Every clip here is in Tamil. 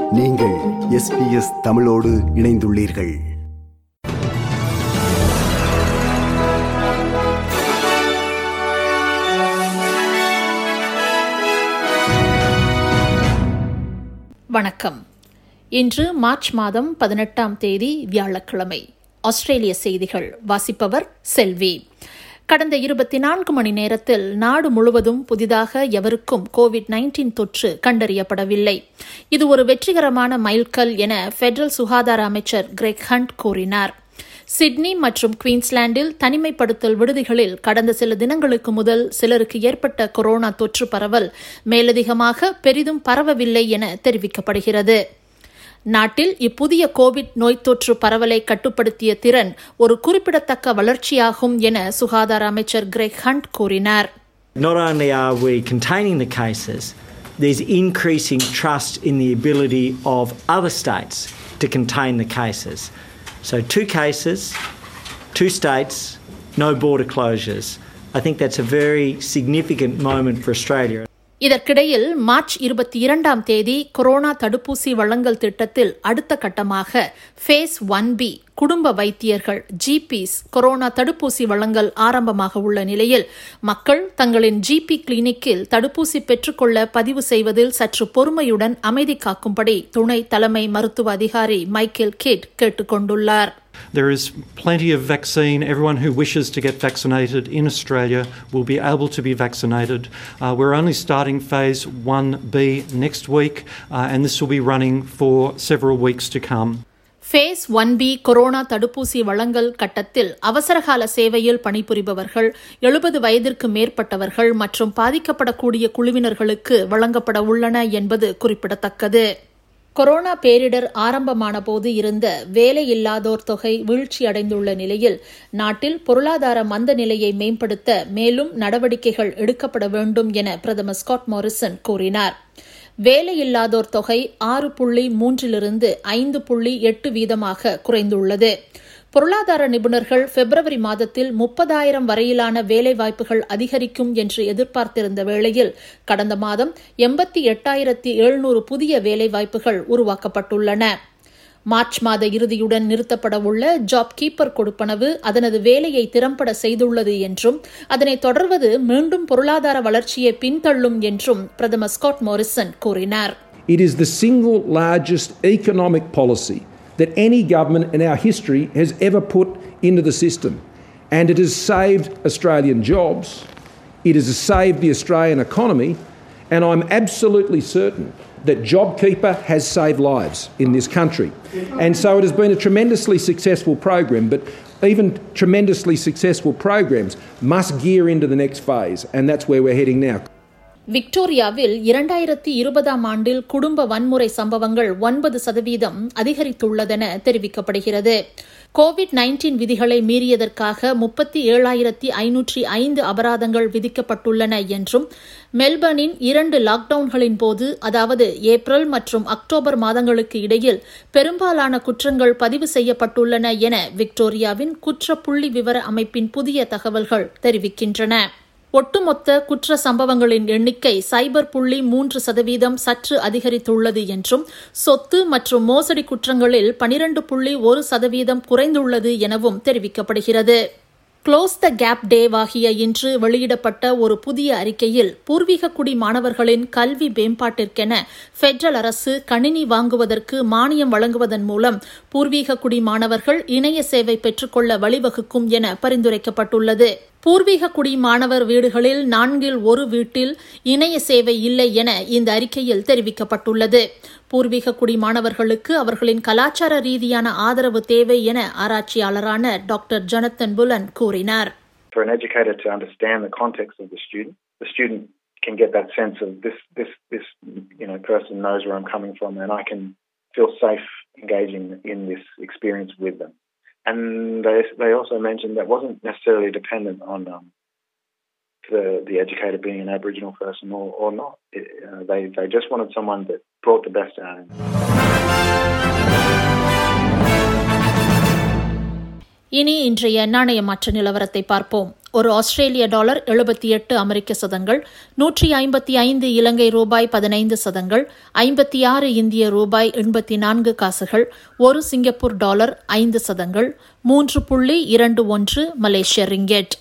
நீங்கள் எஸ்பிஎஸ் தமிழோடு இணைந்துள்ளீர்கள் வணக்கம் இன்று மார்ச் மாதம் பதினெட்டாம் தேதி வியாழக்கிழமை ஆஸ்திரேலிய செய்திகள் வாசிப்பவர் செல்வி கடந்த இருபத்தி நான்கு மணி நேரத்தில் நாடு முழுவதும் புதிதாக எவருக்கும் கோவிட் நைன்டீன் தொற்று கண்டறியப்படவில்லை இது ஒரு வெற்றிகரமான மைல்கல் என பெடரல் சுகாதார அமைச்சர் கிரெக் ஹண்ட் கூறினார் சிட்னி மற்றும் குயின்ஸ்லாண்டில் தனிமைப்படுத்தல் விடுதிகளில் கடந்த சில தினங்களுக்கு முதல் சிலருக்கு ஏற்பட்ட கொரோனா தொற்று பரவல் மேலதிகமாக பெரிதும் பரவவில்லை என தெரிவிக்கப்படுகிறது நாட்டில் இப்புதிய கோவிட் நோய் தொற்று பரவலை கட்டுப்படுத்திய திறன் ஒரு குறிப்பிடத்தக்க வளர்ச்சியாகும் என சுகாதார அமைச்சர் கிரெக் ஹண்ட் கூறினார் Not only are we containing the cases, there's increasing trust in the ability of other states to contain the cases. So, two cases, two states, no border closures. I think that's a very significant moment for Australia. இதற்கிடையில் மார்ச் இருபத்தி இரண்டாம் தேதி கொரோனா தடுப்பூசி வழங்கல் திட்டத்தில் அடுத்த கட்டமாக ஃபேஸ் ஒன் பி குடும்ப வைத்தியர்கள் ஜிபிஸ் கொரோனா தடுப்பூசி வழங்கல் ஆரம்பமாக உள்ள நிலையில் மக்கள் தங்களின் ஜிபி கிளினிக்கில் தடுப்பூசி பெற்றுக்கொள்ள பதிவு செய்வதில் சற்று பொறுமையுடன் அமைதி காக்கும்படி துணை தலைமை மருத்துவ அதிகாரி மைக்கேல் கிட் கேட்டுக் கொண்டுள்ளார் There is plenty of vaccine. Everyone who wishes to get vaccinated in Australia will be able to be vaccinated. Uh, we're only starting phase 1B next week, uh, and this will be running for several weeks to come. Phase one B corona தடுப்பூசி வழங்கல் கட்டத்தில் அவசரகால சேவையில் பணிபுரிபவர்கள் எழுபது வயதிற்கு மேற்பட்டவர்கள் மற்றும் பாதிக்கப்படக்கூடிய குழுவினர்களுக்கு வழங்கப்பட உள்ளன என்பது குறிப்பிடத்தக்கது கொரோனா பேரிடர் ஆரம்பமான போது இருந்த வேலையில்லாதோர் தொகை வீழ்ச்சியடைந்துள்ள நிலையில் நாட்டில் பொருளாதார மந்த நிலையை மேம்படுத்த மேலும் நடவடிக்கைகள் எடுக்கப்பட வேண்டும் என பிரதமர் ஸ்காட் மாரிசன் கூறினார் வேலையில்லாதோர் தொகை ஆறு புள்ளி மூன்றிலிருந்து ஐந்து புள்ளி எட்டு வீதமாக குறைந்துள்ளது பொருளாதார நிபுணர்கள் பிப்ரவரி மாதத்தில் முப்பதாயிரம் வரையிலான வேலைவாய்ப்புகள் அதிகரிக்கும் என்று எதிர்பார்த்திருந்த வேளையில் கடந்த மாதம் எண்பத்தி எட்டாயிரத்தி எழுநூறு புதிய வேலைவாய்ப்புகள் உருவாக்கப்பட்டுள்ளன மார்ச் மாத இறுதியுடன் நிறுத்தப்பட உள்ள ஜாப் கீப்பர் கொடுப்பனவு அதனது வேலையை திறம்பட செய்துள்ளது என்றும் அதனை தொடர்வது மீண்டும் பொருளாதார வளர்ச்சியை பின்தள்ளும் என்றும் பிரதமர் ஸ்காட் மோரிசன் கூறினார் It is the single largest economic policy that any government in our history has ever put into the system. And it has saved Australian jobs, it has saved the Australian economy, and I'm absolutely certain that JobKeeper has saved lives in this country. And so it has been a tremendously successful program, but even tremendously successful programs must gear into the next phase, and that's where we're heading now. விக்டோரியாவில் இரண்டாயிரத்தி இருபதாம் ஆண்டில் குடும்ப வன்முறை சம்பவங்கள் ஒன்பது சதவீதம் அதிகரித்துள்ளதென தெரிவிக்கப்படுகிறது கோவிட் நைன்டீன் விதிகளை மீறியதற்காக முப்பத்தி ஏழாயிரத்தி ஐநூற்றி ஐந்து அபராதங்கள் விதிக்கப்பட்டுள்ளன என்றும் மெல்பர்னின் இரண்டு லாக்டவுன்களின் போது அதாவது ஏப்ரல் மற்றும் அக்டோபர் மாதங்களுக்கு இடையில் பெரும்பாலான குற்றங்கள் பதிவு செய்யப்பட்டுள்ளன என விக்டோரியாவின் குற்ற புள்ளி விவர அமைப்பின் புதிய தகவல்கள் தெரிவிக்கின்றன ஒட்டுமொத்த குற்ற சம்பவங்களின் எண்ணிக்கை சைபர் புள்ளி மூன்று சதவீதம் சற்று அதிகரித்துள்ளது என்றும் சொத்து மற்றும் மோசடி குற்றங்களில் பனிரண்டு புள்ளி ஒரு சதவீதம் குறைந்துள்ளது எனவும் தெரிவிக்கப்படுகிறது க்ளோஸ் த கேப் டேவாகிய இன்று வெளியிடப்பட்ட ஒரு புதிய அறிக்கையில் பூர்வீக குடி மாணவர்களின் கல்வி மேம்பாட்டிற்கென பெட்ரல் அரசு கணினி வாங்குவதற்கு மானியம் வழங்குவதன் மூலம் பூர்வீக குடி மாணவர்கள் இணைய சேவை பெற்றுக்கொள்ள வழிவகுக்கும் என பரிந்துரைக்கப்பட்டுள்ளது பூர்வீக குடி மாணவர் வீடுகளில் நான்கில் ஒரு வீட்டில் இணைய சேவை இல்லை என இந்த அறிக்கையில் தெரிவிக்கப்பட்டுள்ளது பூர்வீக குடி மாணவர்களுக்கு அவர்களின் கலாச்சார ரீதியான ஆதரவு தேவை என ஆராய்ச்சியாளரான டாக்டர் ஜொனத்தன் புலன் கூறினார் For an educator to understand the context of the student, the student can get that sense of this, this, this, you know, person knows where I'm coming from, and I can feel safe engaging in this experience with them. And they they also mentioned that wasn't necessarily dependent on um, the the educator being an Aboriginal person or, or not. It, uh, they they just wanted someone that brought the best out of him. இனி இன்றைய நாணய மாற்ற நிலவரத்தை பார்ப்போம் ஒரு ஆஸ்திரேலிய டாலர் எழுபத்தி எட்டு அமெரிக்க சதங்கள் நூற்றி ஐம்பத்தி ஐந்து இலங்கை ரூபாய் பதினைந்து சதங்கள் ஐம்பத்தி ஆறு இந்திய ரூபாய் எண்பத்தி நான்கு காசுகள் ஒரு சிங்கப்பூர் டாலர் ஐந்து சதங்கள் மூன்று புள்ளி இரண்டு ஒன்று மலேசிய ரிங்கெட்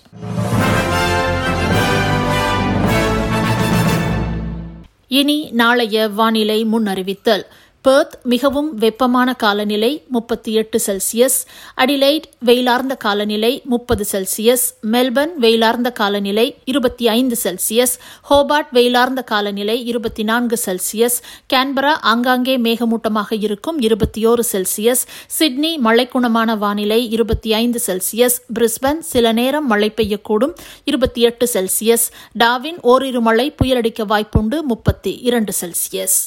இனி நாளைய வானிலை முன்னறிவித்தல் பெர்த் மிகவும் வெப்பமான காலநிலை முப்பத்தி எட்டு செல்சியஸ் அடிலைட் வெயிலார்ந்த காலநிலை முப்பது செல்சியஸ் மெல்பர்ன் வெயிலார்ந்த காலநிலை இருபத்தி ஐந்து செல்சியஸ் ஹோபார்ட் வெயிலார்ந்த காலநிலை இருபத்தி நான்கு செல்சியஸ் கேன்பரா ஆங்காங்கே மேகமூட்டமாக இருக்கும் இருபத்தி ஓரு செல்சியஸ் சிட்னி மழைக்குணமான வானிலை இருபத்தி ஐந்து செல்சியஸ் பிரிஸ்பன் சில நேரம் மழை பெய்யக்கூடும் இருபத்தி எட்டு செல்சியஸ் டாவின் ஓரிரு மழை புயலடிக்க வாய்ப்புண்டு முப்பத்தி இரண்டு செல்சியஸ்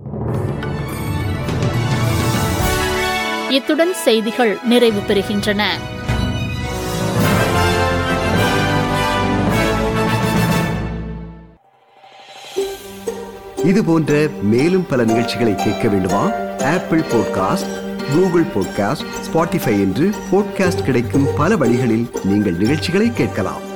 இத்துடன் செய்திகள் நிறைவு பெறுகின்றன இது போன்ற மேலும் பல நிகழ்ச்சிகளை கேட்க வேண்டுமா Apple podcast Google podcast Spotify என்று பாட்காஸ்ட் கிடைக்கும் பல வழிகளில் நீங்கள் நிகழ்ச்சிகளை கேட்கலாம்